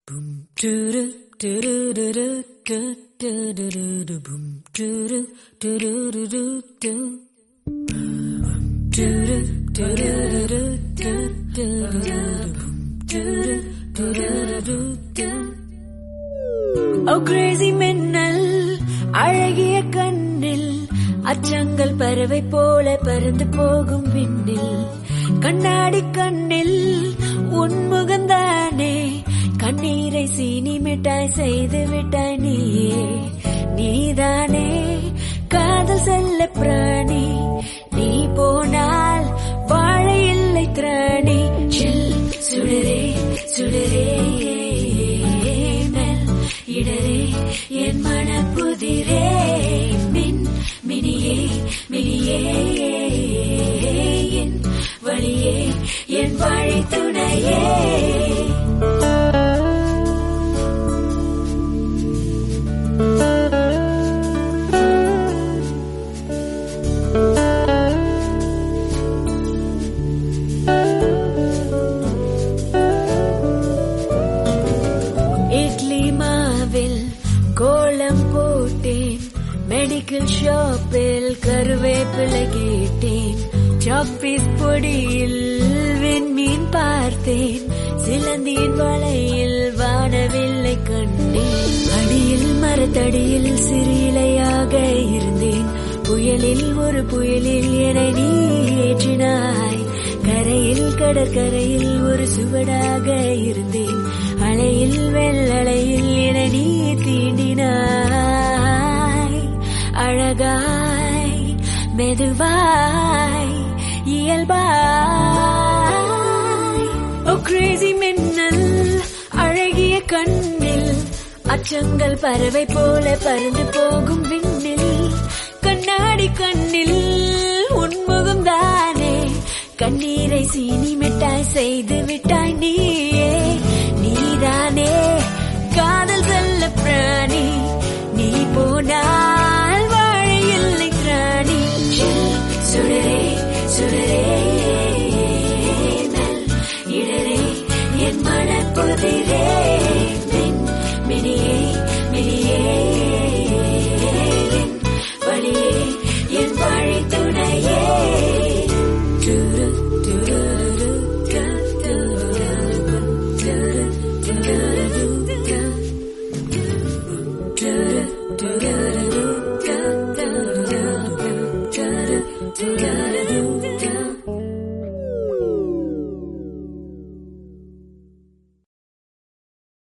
ஓ Crazy மின்னல் அழகிய கண்ணில் அச்சங்கள் பறவை போல பறந்து போகும் விண்ணில் கண்ணாடி கண்ணில் உன்முகந்தானே கண்ணீரை சீனி மிட்டாய் செய்து விட்டாய் நீயே நீதானே காதல் செல்ல பிராணி நீ போனால் வாழ இல்லை திராணி சில் சுடரே சுடரே மெல் இடரே என் மனப்புதிரே மின் மினியே மினியே என் வழியே என் வழி துணையே இட்லி மாவில் கோலம் போட்டேன் மெடிக்கல் ஷாப்பில் கருவேப்பிலை கேட்டேன் சாப்பீஸ் பொடியில் விண்மீன் பார்த்தேன் சிலந்தியின் வலையில் வானவில்லை கண்டேன் அடியில் மரத்தடியில் சிறு இலையாக இருந்தேன் புயலில் ஒரு புயலில் என நீ ஏற்றினாய் கரையில் கடற்கரையில் ஒரு சுவடாக இருந்தேன் அலையில் வெள்ளலையில் என நீ தீண்டினாய் அழகாய் மெதுவாய் இயல்பாய் ஓ கிரேசி மின்னல் அழகிய கண்ணில் அச்சங்கள் பறவை போல பறந்து போகும் விண்ணில் கண்ணாடி கண்ணில் உன்முகம் தானே கண்ணீரை சீனி மிட்டாய் செய்து விட்டாய் நீயே நீதானே காதல் செல்ல பிராணி நீ போனால் வாழ இல்லை திராணி சில் சுடரே சுடரே மெல் இடரே என் மனப்புதிரே